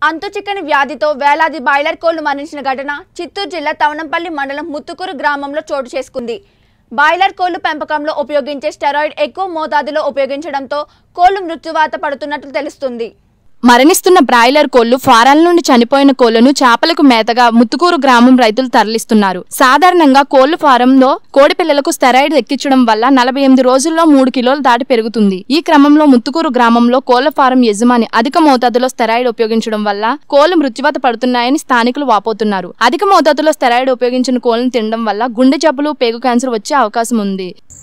అంతుచిక్కని వ్యాధితో వేలాది బాయిలర్ కోళ్లు మరణించిన ఘటన చిత్తూరు జిల్లా తవనంపల్లి మండలం ముత్తుకూరు గ్రామంలో చోటు చేసుకుంది బాయిలర్ కోళ్లు పెంపకంలో ఉపయోగించే స్టెరాయిడ్ ఎక్కువ మోతాదులో ఉపయోగించడంతో కోళ్లు మృత్యువాత పడుతున్నట్లు తెలుస్తుంది మరణిస్తున్న బ్రాయిలర్ కోళ్లు ఫారాల నుండి చనిపోయిన కోళ్లను చేపలకు మేతగా ముత్తుకూరు గ్రామం రైతులు తరలిస్తున్నారు సాధారణంగా కోళ్ల ఫారంలో కోడి పిల్లలకు స్టెరాయిడ్ ఎక్కించడం వల్ల నలభై ఎనిమిది రోజుల్లో మూడు కిలోలు దాటి పెరుగుతుంది ఈ క్రమంలో ముత్తుకూరు గ్రామంలో కోళ్ల ఫారం యజమాని అధిక మోతాదులో స్టెరాయిడ్ ఉపయోగించడం వల్ల కోళ్లు మృత్యువాత పడుతున్నాయని స్థానికులు వాపోతున్నారు అధిక మోతాదులో స్టెరాయిడ్ ఉపయోగించిన కోళ్లను తినడం వల్ల గుండె జబ్బులు పేగు క్యాన్సర్ వచ్చే అవకాశం ఉంది